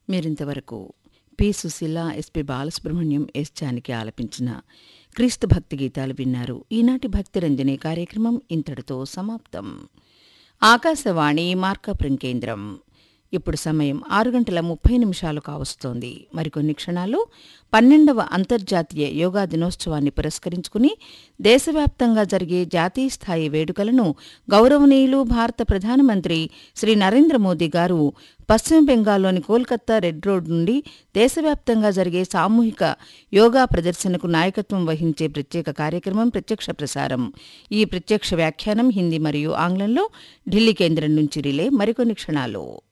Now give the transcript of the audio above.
మీరింతవరకు P Susheela S P Balasubrahmanyam S Janaki ఆలపించిన క్రీస్తు భక్తి గీతాలు విన్నారు ఈనాటి భక్తి రంజని కార్యక్రమం ఇంతటితో సమాప్తం ఆకాశవాణి మార్కాపురం కేంద్రం ఇప్పుడు సమయం ఆరు గంటల ముప్పై నిమిషాలు కావస్తోంది మరికొన్ని క్షణాలు పన్నెండవ అంతర్జాతీయ యోగా దినోత్సవాన్ని పురస్కరించుకుని దేశవ్యాప్తంగా జరిగే జాతీయ స్థాయి వేడుకలను గౌరవనీయులు భారత ప్రధానమంత్రి శ్రీ నరేంద్ర మోదీ గారు పశ్చిమ బెంగాల్లోని కోల్కతా రెడ్ రోడ్ నుండి దేశవ్యాప్తంగా జరిగే సామూహిక యోగా ప్రదర్శనకు నాయకత్వం వహించే ప్రత్యేక కార్యక్రమం ప్రత్యక్ష ప్రసారం ఈ ప్రత్యక్ష వ్యాఖ్యానం హిందీ మరియు ఆంగ్లంలో ఢిల్లీ కేంద్రం నుంచి రిలే మరికొన్ని క్షణాలు